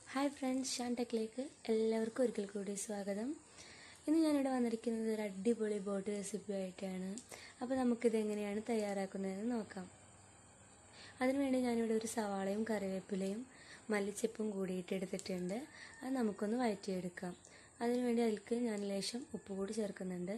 hi friends Shaan ടെക്കിലേക്ക് എല്ലാവർക്കും ഒരിക്കൽ കൂടി സ്വാഗതം ഇന്ന് ഞാനിവിടെ വന്നിരിക്കുന്നത് ഒരു അടിപൊളി ബോട്ട് റെസിപ്പി ആയിട്ടാണ് അപ്പോൾ നമുക്കിത് എങ്ങനെയാണ് തയ്യാറാക്കുന്നതെന്ന് നോക്കാം അതിനുവേണ്ടി ഞാനിവിടെ ഒരു സവാളയും കറിവേപ്പിലയും മല്ലിച്ചെപ്പും കൂടിയിട്ട് എടുത്തിട്ടുണ്ട് അത് നമുക്കൊന്ന് വഴറ്റിയെടുക്കാം അതിനുവേണ്ടി അതിലേക്ക് ഞാൻ ലേശം ഉപ്പ് കൂടി ചേർക്കുന്നുണ്ട്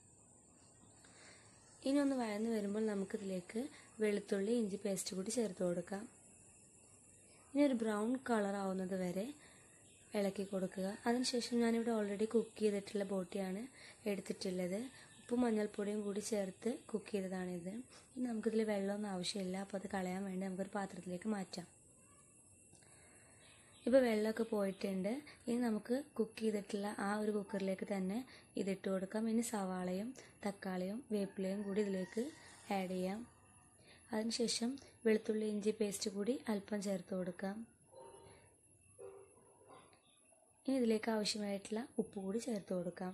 ഇനി ഒന്ന് വഴന്ന് വരുമ്പോൾ നമുക്കിതിലേക്ക് വെളുത്തുള്ളി ഇഞ്ചി പേസ്റ്റ് കൂടി ചേർത്ത് കൊടുക്കാം ഇനി ഒരു ബ്രൗൺ കളർ ആവുന്നത് വരെ ഇളക്കി കൊടുക്കുക അതിനുശേഷം ഞാനിവിടെ ഓൾറെഡി കുക്ക് ചെയ്തിട്ടുള്ള ബോട്ടിയാണ് എടുത്തിട്ടുള്ളത് ഉപ്പും മഞ്ഞൾപ്പൊടിയും കൂടി ചേർത്ത് കുക്ക് ചെയ്തതാണിത് ഇനി നമുക്കിതിൽ വെള്ളമൊന്നും ആവശ്യമില്ല അപ്പോൾ അത് കളയാൻ വേണ്ടി നമുക്കൊരു പാത്രത്തിലേക്ക് മാറ്റാം ഇപ്പോൾ വെള്ളമൊക്കെ പോയിട്ടുണ്ട് ഇനി നമുക്ക് കുക്ക് ചെയ്തിട്ടുള്ള ആ ഒരു കുക്കറിലേക്ക് തന്നെ ഇതിട്ട് കൊടുക്കാം ഇനി സവാളയും തക്കാളിയും വേപ്പിലയും കൂടി ഇതിലേക്ക് ആഡ് ചെയ്യാം അതിനുശേഷം വെളുത്തുള്ളി ഇഞ്ചി പേസ്റ്റ് കൂടി അല്പം ചേർത്ത് കൊടുക്കാം ഇനി ഇതിലേക്ക് ആവശ്യമായിട്ടുള്ള ഉപ്പ് കൂടി ചേർത്ത് കൊടുക്കാം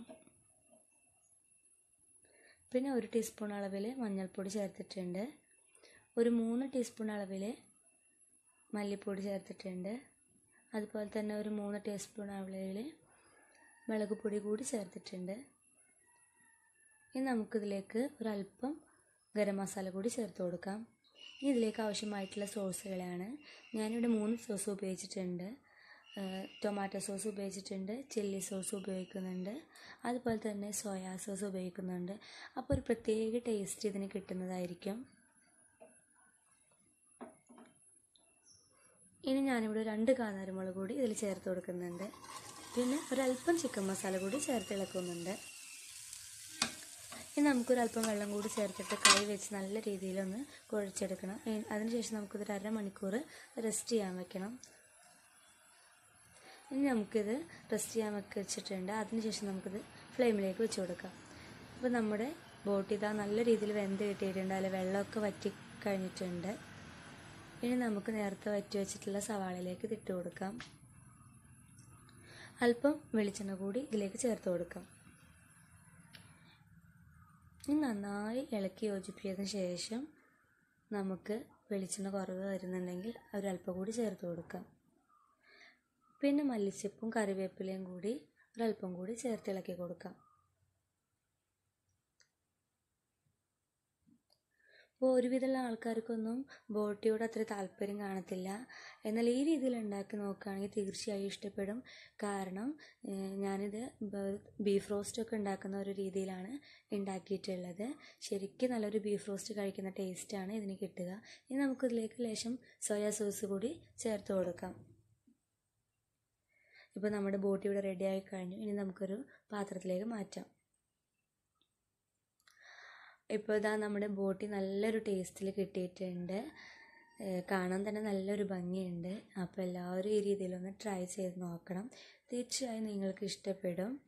പിന്നെ ഒരു ടീസ്പൂൺ അളവിൽ മഞ്ഞൾപ്പൊടി ചേർത്തിട്ടുണ്ട് ഒരു മൂന്ന് ടീസ്പൂൺ അളവിൽ മല്ലിപ്പൊടി ചേർത്തിട്ടുണ്ട് അതുപോലെ തന്നെ ഒരു മൂന്ന് ടീസ്പൂൺ അളവിൽ മുളക് പൊടി കൂടി ചേർത്തിട്ടുണ്ട് ഇനി നമുക്കിതിലേക്ക് ഒരല്പം ഗരം മസാല കൂടി ചേർത്ത് കൊടുക്കാം ഇനി ഇതിലേക്ക് ആവശ്യമായിട്ടുള്ള സോസുകളാണ് ഞാനിവിടെ മൂന്ന് സോസ് ഉപയോഗിച്ചിട്ടുണ്ട് ടൊമാറ്റോ സോസ് ഉപയോഗിച്ചിട്ടുണ്ട് ചില്ലി സോസ് ഉപയോഗിക്കുന്നുണ്ട് അതുപോലെ തന്നെ സോയാ സോസ് ഉപയോഗിക്കുന്നുണ്ട് അപ്പോൾ ഒരു പ്രത്യേക ടേസ്റ്റ് ഇതിന് കിട്ടുന്നതായിരിക്കും ഇനി ഞാനിവിടെ രണ്ട് കാന്താരിമുളക് കൂടി ഇതിൽ ചേർത്ത് കൊടുക്കുന്നുണ്ട് പിന്നെ ഒരല്പം ചിക്കൻ മസാല കൂടി ചേർത്ത് ഇളക്കുന്നുണ്ട് ഇനി നമുക്കൊരല്പം വെള്ളം കൂടി ചേർത്തിട്ട് കൈ വെച്ച് നല്ല രീതിയിലൊന്ന് കുഴച്ചെടുക്കണം അതിനുശേഷം നമുക്കിതൊരു അരമണിക്കൂർ റെസ്റ്റ് ചെയ്യാൻ വെക്കണം ഇനി നമുക്കിത് റെസ്റ്റ് ചെയ്യാൻ വെച്ചിട്ടുണ്ട് അതിനുശേഷം നമുക്കിത് ഫ്ലെയിമിലേക്ക് വെച്ച് കൊടുക്കാം അപ്പോൾ നമ്മുടെ ബോട്ട് ഇതാ നല്ല രീതിയിൽ വെന്ത് കിട്ടിയിട്ടുണ്ട് അതിൽ വെള്ളമൊക്കെ വറ്റി കഴിഞ്ഞിട്ടുണ്ട് ഇനി നമുക്ക് നേരത്തെ വറ്റി വെച്ചിട്ടുള്ള സവാളയിലേക്ക് ഇതിട്ട് കൊടുക്കാം അല്പം വെളിച്ചെണ്ണ കൂടി ഇതിലേക്ക് ചേർത്ത് കൊടുക്കാം ഇനി നന്നായി ഇളക്കി യോജിപ്പിച്ചതിന് ശേഷം നമുക്ക് വെളിച്ചെണ്ണ കുറവ് വരുന്നുണ്ടെങ്കിൽ ഒരല്പം കൂടി ചേർത്ത് കൊടുക്കാം പിന്നെ മല്ലിച്ചപ്പും കറിവേപ്പിലയും കൂടി ഒരല്പം കൂടി ചേർത്ത് ഇളക്കി കൊടുക്കാം അപ്പോൾ ഒരുവിധമുള്ള ആൾക്കാർക്കൊന്നും ബോട്ടിയോട് അത്ര താല്പര്യം കാണത്തില്ല എന്നാൽ ഈ രീതിയിൽ ഉണ്ടാക്കി നോക്കുകയാണെങ്കിൽ തീർച്ചയായും ഇഷ്ടപ്പെടും കാരണം ഞാനിത് ബീഫ് റോസ്റ്റ് ഒക്കെ ഉണ്ടാക്കുന്ന ഒരു രീതിയിലാണ് ഉണ്ടാക്കിയിട്ടുള്ളത് ശരിക്കും നല്ലൊരു ബീഫ് റോസ്റ്റ് കഴിക്കുന്ന ടേസ്റ്റാണ് ഇതിന് കിട്ടുക ഇനി നമുക്കിതിലേക്ക് ലേശം സോയാ സോസ് കൂടി ചേർത്ത് കൊടുക്കാം ഇപ്പോൾ നമ്മുടെ ബോട്ടി ഇവിടെ റെഡി ആയി കഴിഞ്ഞു ഇനി നമുക്കൊരു പാത്രത്തിലേക്ക് മാറ്റാം ഇപ്പോൾ ഇതാ നമ്മുടെ ബോട്ടി നല്ലൊരു ടേസ്റ്റിൽ കിട്ടിയിട്ടുണ്ട് കാണാൻ തന്നെ നല്ലൊരു ഭംഗിയുണ്ട് അപ്പോൾ എല്ലാവരും ഈ രീതിയിലൊന്ന് ട്രൈ ചെയ്ത് നോക്കണം തീർച്ചയായും നിങ്ങൾക്ക് ഇഷ്ടപ്പെടും